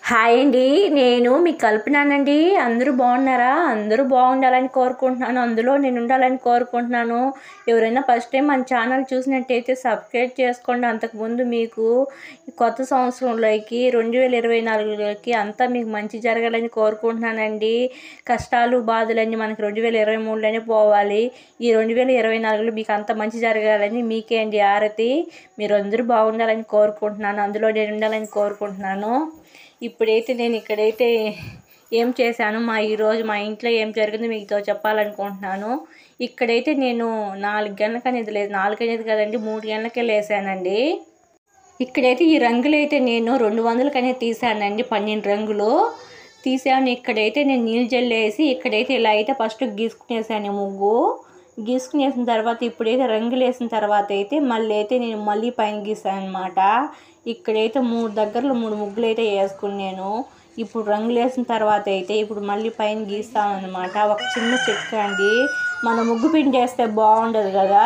hi అండి నేను మీ కల్పనానండి అందరూ బాగున్నారా అందరూ బాగుండాలని కోరుకుంటున్నాను అందులో నేను ఉండాలని కోరుకుంటున్నాను ఎవరైనా ఫస్ట్ టైం మన ఛానల్ చూసినట్టయితే సబ్స్క్రైబ్ చేసుకోండి అంతకుముందు మీకు ఈ కొత్త సంవత్సరంలోకి రెండు వేల ఇరవై నాలుగులోకి అంతా మీకు మంచి జరగాలని కోరుకుంటున్నానండి కష్టాలు బాధలన్నీ మనకి రెండు వేల ఇరవై మూడులోనే పోవాలి ఈ రెండు వేల ఇరవై నాలుగులో మీకు అంత మంచి జరగాలని మీకే అండి ఆరతి మీరు అందరూ బాగుండాలని కోరుకుంటున్నాను అందులో నేను ఉండాలని కోరుకుంటున్నాను ఇప్పుడైతే నేను ఇక్కడైతే ఏం చేశాను మా ఈరోజు మా ఇంట్లో ఏం జరిగిందో మీతో చెప్పాలనుకుంటున్నాను ఇక్కడైతే నేను నాలుగు గంటలకు అనేది లేదు నాలుగు అనేది కదండి మూడు గంటలకే లేసానండి ఇక్కడైతే ఈ రంగులు అయితే నేను రెండు వందలకనే తీసానండి పన్నెండు రంగులు తీసాను ఇక్కడైతే నేను నీళ్ళు జల్లేసి ఇక్కడైతే ఇలా అయితే ఫస్ట్ గీసుకునేసాను ముగ్గు గీసుకునేసిన తర్వాత ఇప్పుడైతే రంగులు వేసిన తర్వాత అయితే మళ్ళీ అయితే నేను మళ్ళీ పైన గీసాను అనమాట ఇక్కడైతే మూడు దగ్గరలో మూడు ముగ్గులు అయితే వేసుకున్నాను ఇప్పుడు రంగులు వేసిన తర్వాత అయితే ఇప్పుడు మళ్ళీ పైన గీస్తాను అనమాట ఒక చిన్న చెక్క అండి మన ముగ్గు పిండి వేస్తే బాగుండదు కదా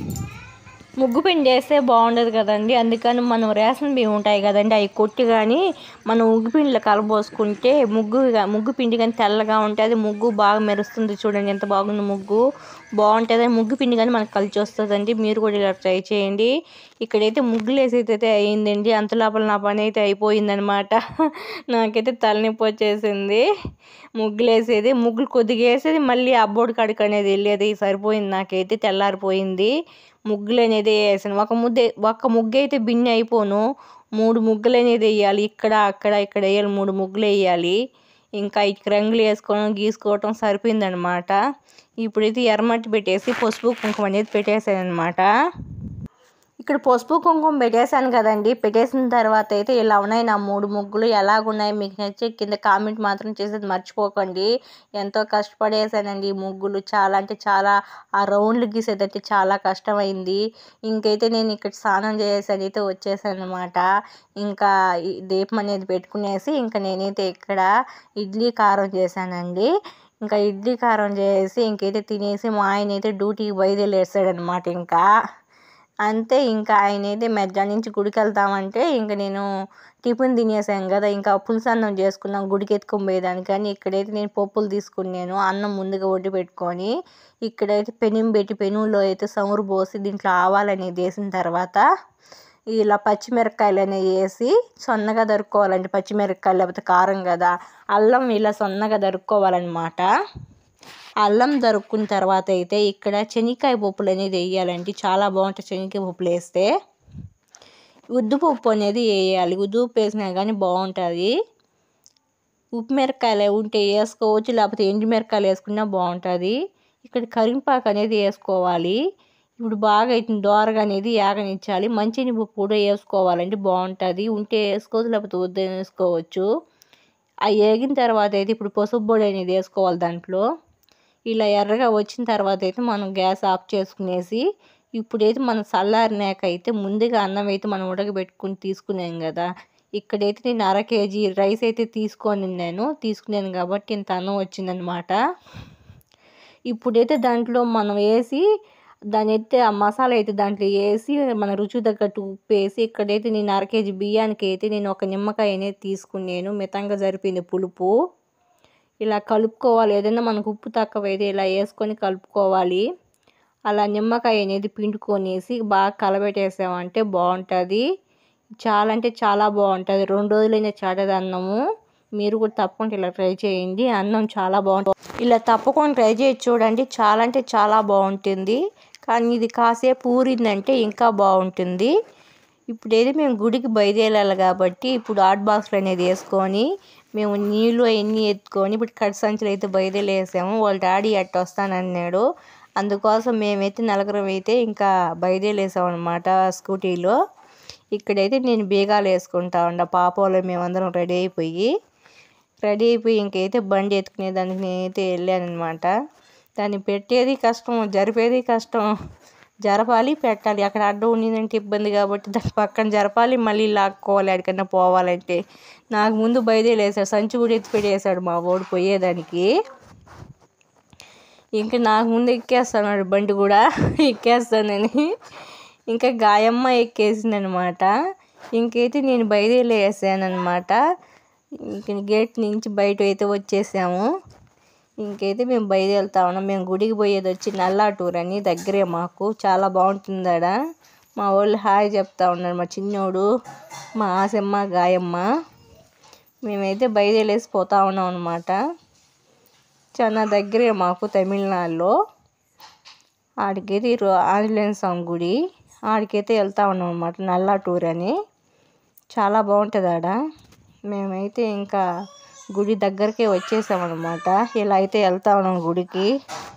ముగ్గు పిండి వేస్తే బాగుండదు కదండి అందుకని మనం రేషన్ బియ్యం ఉంటాయి కదండి అవి కొట్టి కానీ మనం ముగ్గు పిండిలో కలబోసుకుంటే ముగ్గు ముగ్గు పిండి కానీ తెల్లగా ఉంటుంది ముగ్గు బాగా మెరుస్తుంది చూడండి ఎంత బాగుంది ముగ్గు బాగుంటుంది ముగ్గు పిండి కానీ మనకు కలిసి వస్తుందండి మీరు కూడా ఇలా ట్రై చేయండి ఇక్కడైతే ముగ్గులు వేసేది అయిందండి అంత లోపల నా పని అయితే అయిపోయిందనమాట నాకైతే తలనొప్పి వచ్చేసింది ముగ్గులు వేసేది ముగ్గులు కొద్దిగా వేసేది మళ్ళీ అబ్బోడి కాడికి అనేది వెళ్ళేది సరిపోయింది నాకైతే తెల్లారిపోయింది ముగ్గులు అనేది వేసాను ఒక ముద్ద ఒక ముగ్గు అయితే బిన్ని అయిపోను మూడు ముగ్గులు అనేది వేయాలి ఇక్కడ అక్కడ ఇక్కడ వేయాలి మూడు ముగ్గులు వేయాలి ఇంకా ఇక్కడ రంగులు వేసుకోవడం గీసుకోవటం సరిపోయిందనమాట ఇప్పుడైతే ఎర్రమట్టి పెట్టేసి పసుపు కుంకుమ అనేది పెట్టేసాను అనమాట ఇక్కడ పసుపు కుంకుమ పెట్టేశాను కదండి పెట్టేసిన తర్వాత అయితే ఇలా ఉన్నాయి నా మూడు ముగ్గులు ఎలాగున్నాయి మీకు నచ్చే కింద కామెంట్ మాత్రం చేసేది మర్చిపోకండి ఎంతో కష్టపడేసానండి ఈ ముగ్గులు చాలా అంటే చాలా ఆ రౌండ్లు గీసేదైతే చాలా కష్టమైంది ఇంకైతే నేను ఇక్కడ స్నానం చేసేసి అయితే వచ్చేసాను అనమాట ఇంకా ఈ దీపం అనేది పెట్టుకునేసి ఇంకా నేనైతే ఇక్కడ ఇడ్లీ కారం చేశానండి ఇంకా ఇడ్లీ కారం చేసి ఇంకైతే తినేసి మా ఆయన అయితే డ్యూటీకి బయలుదేరేసాడనమాట ఇంకా అంతే ఇంకా ఆయన అయితే మధ్యాహ్నం నుంచి గుడికి వెళ్తామంటే ఇంకా నేను టిఫిన్ తినేసాను కదా ఇంకా పులుసు అన్నం చేసుకున్నాం గుడికి ఎత్తుకొని పోయేదానికి కానీ ఇక్కడైతే నేను పప్పులు తీసుకున్నాను అన్నం ముందుగా వడ్డి పెట్టుకొని ఇక్కడైతే పెనుం పెట్టి పెనులో అయితే సమురు పోసి దీంట్లో ఆవాలనేది వేసిన తర్వాత ఇలా పచ్చిమిరపకాయలు అనేవి వేసి సన్నగా దరుక్కోవాలండి పచ్చిమిరపకాయలు లేకపోతే కారం కదా అల్లం ఇలా సన్నగా దరుక్కోవాలన్నమాట అల్లం దొరుకున్న తర్వాత అయితే ఇక్కడ శనగకాయ పప్పులు అనేది వేయాలండి చాలా బాగుంటుంది శనగకాయ పప్పులు వేస్తే ఉద్దుపప్పు అనేది వేయాలి ఉద్దుపప్పు వేసినా కానీ బాగుంటుంది ఉప్పు మిరపకాయలు ఉంటే వేసుకోవచ్చు లేకపోతే ఎండు మిరపకాయలు వేసుకున్నా బాగుంటుంది ఇక్కడ కరింపాకు అనేది వేసుకోవాలి ఇప్పుడు బాగా అయితే దోరగా అనేది యాగనిచ్చాలి మంచినీపప్పు కూడా వేసుకోవాలండి బాగుంటుంది ఉంటే వేసుకోవచ్చు లేకపోతే వద్దు వేసుకోవచ్చు అవి వేగిన తర్వాత అయితే ఇప్పుడు పసుపు పొడి అనేది వేసుకోవాలి దాంట్లో ఇలా ఎర్రగా వచ్చిన తర్వాత అయితే మనం గ్యాస్ ఆఫ్ చేసుకునేసి ఇప్పుడైతే మనం చల్లారినాక అయితే ముందుగా అన్నం అయితే మనం ఉడకబెట్టుకుని తీసుకున్నాం కదా ఇక్కడైతే నేను అర కేజీ రైస్ అయితే తీసుకొని నేను తీసుకున్నాను కాబట్టి ఇంత అన్నం వచ్చిందనమాట ఇప్పుడైతే దాంట్లో మనం వేసి దాని అయితే ఆ మసాలా అయితే దాంట్లో వేసి మన రుచి తగ్గట్టు ఉప్పు వేసి ఇక్కడైతే నేను అర కేజీ బియ్యానికి అయితే నేను ఒక నిమ్మకాయ అనేది తీసుకున్నాను మితంగా జరిపింది పులుపు ఇలా కలుపుకోవాలి ఏదైనా మనకు ఉప్పు తక్కువ అయితే ఇలా వేసుకొని కలుపుకోవాలి అలా నిమ్మకాయ అనేది పిండుకొనేసి బాగా కలబెట్టేసామంటే బాగుంటుంది చాలా అంటే చాలా బాగుంటుంది రెండు రోజులైనా చాటది అన్నము మీరు కూడా తప్పకుండా ఇలా ట్రై చేయండి అన్నం చాలా బాగుంటుంది ఇలా తప్పకుండా ట్రై చేసి చూడండి చాలా అంటే చాలా బాగుంటుంది కానీ ఇది కాసేపు ఊరిందంటే ఇంకా బాగుంటుంది ఇప్పుడు ఏదో మేము గుడికి బయలుదేరాలి కాబట్టి ఇప్పుడు హాట్ బాక్స్లు అనేది వేసుకొని మేము నీళ్ళు అవన్నీ ఎత్తుకొని ఇప్పుడు కట్ సంచులు అయితే బయలుదేరేసాము వాళ్ళ డాడీ అట్ట వస్తానన్నాడు అందుకోసం మేమైతే నలుగురం అయితే ఇంకా బయలుదేరేసాం అనమాట స్కూటీలో ఇక్కడైతే నేను బీగాలు వేసుకుంటా ఉండ పాప వాళ్ళు మేమందరం రెడీ అయిపోయి రెడీ అయిపోయి ఇంకైతే బండి ఎత్తుకునే దానికి నేనైతే వెళ్ళాను అనమాట దాన్ని పెట్టేది కష్టం జరిపేది కష్టం జరపాలి పెట్టాలి అక్కడ అడ్డం ఉండిందంటే ఇబ్బంది కాబట్టి దాని పక్కన జరపాలి మళ్ళీ లాక్కోవాలి ఎక్కడికన్నా పోవాలంటే నాకు ముందు బయలుదేరేసాడు సంచి కూడా ఎత్తి పెట్టేశాడు మా వాడు పోయేదానికి ఇంకా నాకు ముందు ఎక్కేస్తాడు బండి కూడా ఎక్కేస్తానని ఇంకా గాయమ్మ ఎక్కేసింది అనమాట ఇంకైతే నేను బయలుదేరేసాను అనమాట ఇంక గేట్ నుంచి బయట అయితే వచ్చేసాము ఇంకైతే మేము బయలుదేరుతా ఉన్నాం మేము గుడికి పోయేది వచ్చి నల్లాటూర్ అని దగ్గరే మాకు చాలా బాగుంటుంది ఆడ మా వాళ్ళు హాయ్ చెప్తా ఉన్నారు మా చిన్నోడు మా ఆసమ్మ గాయమ్మ మేమైతే బయలుదేరేసి పోతా ఉన్నాం అనమాట చాలా దగ్గరే మాకు తమిళనాడులో ఆడికైతే ఈరో ఆంజనేయ స్వామి గుడి ఆడికైతే వెళ్తా ఉన్నాం అనమాట నల్లాటూర్ అని చాలా బాగుంటుంది ఆడ మేమైతే ఇంకా గుడి దగ్గరకే వచ్చేసామన్నమాట ఇలా అయితే వెళ్తా ఉన్నాం గుడికి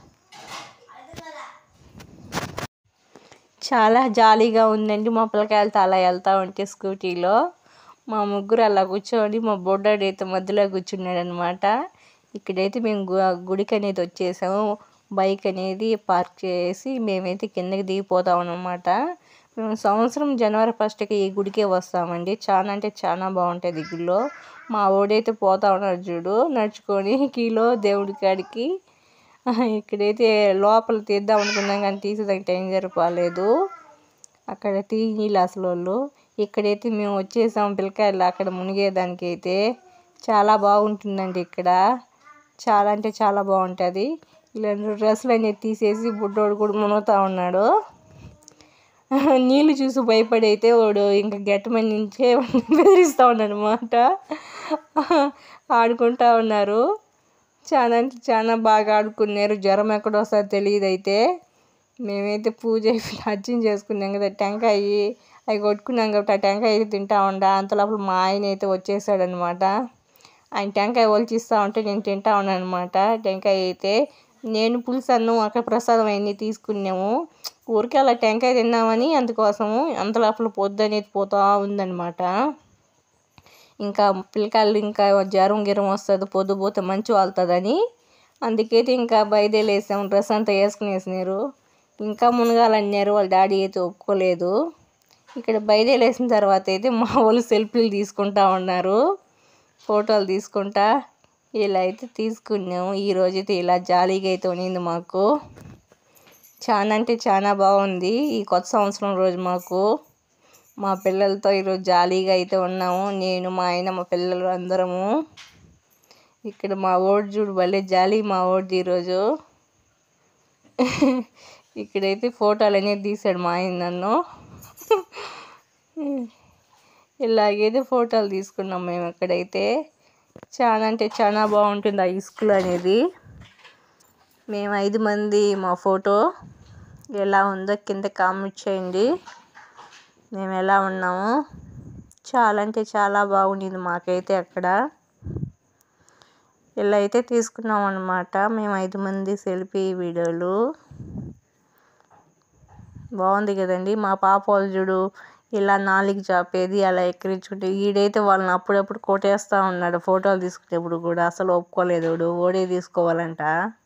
చాలా జాలీగా ఉందండి మా పిల్లకాయలతో అలా వెళ్తా ఉంటే స్కూటీలో మా ముగ్గురు అలా కూర్చొని మా బొడ్డాడు అయితే మధ్యలో కూర్చున్నాడు అనమాట ఇక్కడైతే మేము గు- గుడికి అనేది వచ్చేసాము బైక్ అనేది పార్క్ చేసి మేమైతే కిందకి దిగిపోతాం అన్నమాట మేము సంవత్సరం జనవరి ఫస్ట్కి ఈ గుడికే వస్తామండి చాలా అంటే చాలా బాగుంటుంది ఈ గుడిలో మా ఓడైతే పోతా ఉన్నాడు చూడు నడుచుకొని కీలో దేవుడి కాడికి ఇక్కడైతే లోపల తీద్దాం అనుకున్నాం కానీ తీసేదానికి టైం సరిపోలేదు అక్కడ తీయలే అసలు వాళ్ళు ఇక్కడైతే మేము వచ్చేసాం పిల్లకాయలు అక్కడ మునిగేదానికి అయితే చాలా బాగుంటుందండి ఇక్కడ చాలా అంటే చాలా బాగుంటుంది ఇలా డ్రెస్సులు అనేది తీసేసి బుడ్డోడు కూడా మునుగుతా ఉన్నాడు నీళ్ళు చూసి భయపడి అయితే వాడు ఇంకా గెట్టమని నుంచే బెదిరిస్తూ ఉన్నాడు అనమాట ఆడుకుంటా ఉన్నారు చాలా అంటే చాలా బాగా ఆడుకున్నారు జ్వరం ఎక్కడ వస్తుందో తెలియదు అయితే మేమైతే పూజ అయిపోయి అర్చన చేసుకున్నాం కదా టెంకాయ అవి కొట్టుకున్నాం కాబట్టి ఆ టెంకాయ అయితే తింటా ఉండా అంత లోపల మా ఆయన అయితే వచ్చేసాడనమాట ఆయన టెంకాయ ఒలిచిస్తూ ఉంటే నేను తింటా ఉన్నాను అనమాట టెంకాయ అయితే నేను పులుసు అన్నం అక్కడ ప్రసాదం అవన్నీ తీసుకున్నాము ఊరికే అలా టెంకాయ తిన్నామని అందుకోసము అంత లోపల పొద్దు అనేది పోతా ఉందన్నమాట ఇంకా పిల్లకాయలు ఇంకా జ్వరం గిరం వస్తుంది పొద్దు పోతే మంచి వాళ్తుందని అందుకైతే ఇంకా బయలుదేరేసాం డ్రెస్ అంతా వేసుకునేసినారు ఇంకా మునగాలన్నారు వాళ్ళ డాడీ అయితే ఒప్పుకోలేదు ఇక్కడ బయలుదేరేసిన తర్వాత అయితే మా వాళ్ళు సెల్ఫీలు తీసుకుంటా ఉన్నారు ఫోటోలు తీసుకుంటా ఇలా అయితే తీసుకున్నాము ఈ రోజైతే ఇలా జాలీగా అయితే ఉన్నింది మాకు చాలా అంటే చాలా బాగుంది ఈ కొత్త సంవత్సరం రోజు మాకు మా పిల్లలతో ఈరోజు జాలీగా అయితే ఉన్నాము నేను మా ఆయన మా పిల్లలు అందరము ఇక్కడ మా ఓడి చూడు భలే జాలీ మా ఓడిది ఈరోజు ఇక్కడైతే ఫోటోలు అనేది తీసాడు మా ఆయన నన్ను ఇలాగైతే ఫోటోలు తీసుకున్నాం మేము ఇక్కడైతే చాలా అంటే చాలా బాగుంటుంది ఆ ఇసుకలు అనేది మేము ఐదు మంది మా ఫోటో ఎలా ఉందో కింద కామెంట్ చేయండి మేము ఎలా ఉన్నాము చాలా అంటే చాలా బాగుండింది మాకైతే అక్కడ ఇలా అయితే తీసుకున్నాం అనమాట మేము ఐదు మంది సెల్ఫీ వీడియోలు బాగుంది కదండి మా పాప వాళ్ళు చూడు ఇలా నాలుగు చాపేది అలా ఎక్కిరించుకుంటే ఈడైతే వాళ్ళని అప్పుడప్పుడు కొట్టేస్తూ ఉన్నాడు ఫోటోలు తీసుకునేప్పుడు కూడా అసలు ఒప్పుకోలేదు వాడు ఓడే తీసుకోవాలంట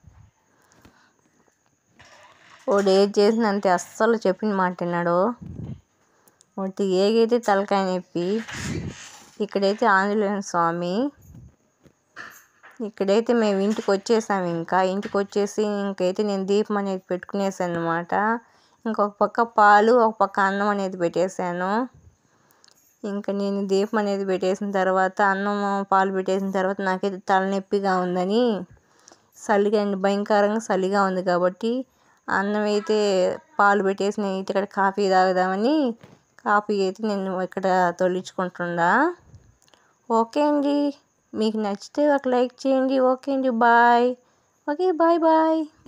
వాడు ఏది చేసినంతే అస్సలు చెప్పిన మాట విన్నాడు వాటి ఏగైతే తలకాయ నొప్పి ఇక్కడైతే ఆంజనేయ స్వామి ఇక్కడైతే మేము ఇంటికి వచ్చేసాము ఇంకా ఇంటికి వచ్చేసి ఇంకైతే నేను దీపం అనేది పెట్టుకునేసాను అనమాట ఇంకొక పక్క పాలు ఒక పక్క అన్నం అనేది పెట్టేశాను ఇంకా నేను దీపం అనేది పెట్టేసిన తర్వాత అన్నం పాలు పెట్టేసిన తర్వాత నాకైతే తలనొప్పిగా ఉందని చలిగా భయంకరంగా చలిగా ఉంది కాబట్టి అన్నం అయితే పాలు పెట్టేసి నేను అయితే ఇక్కడ కాఫీ తాగుదామని కాఫీ అయితే నేను ఇక్కడ తొలిచుకుంటుండా ఓకే అండి మీకు నచ్చితే ఒక లైక్ చేయండి ఓకే అండి బాయ్ ఓకే బాయ్ బాయ్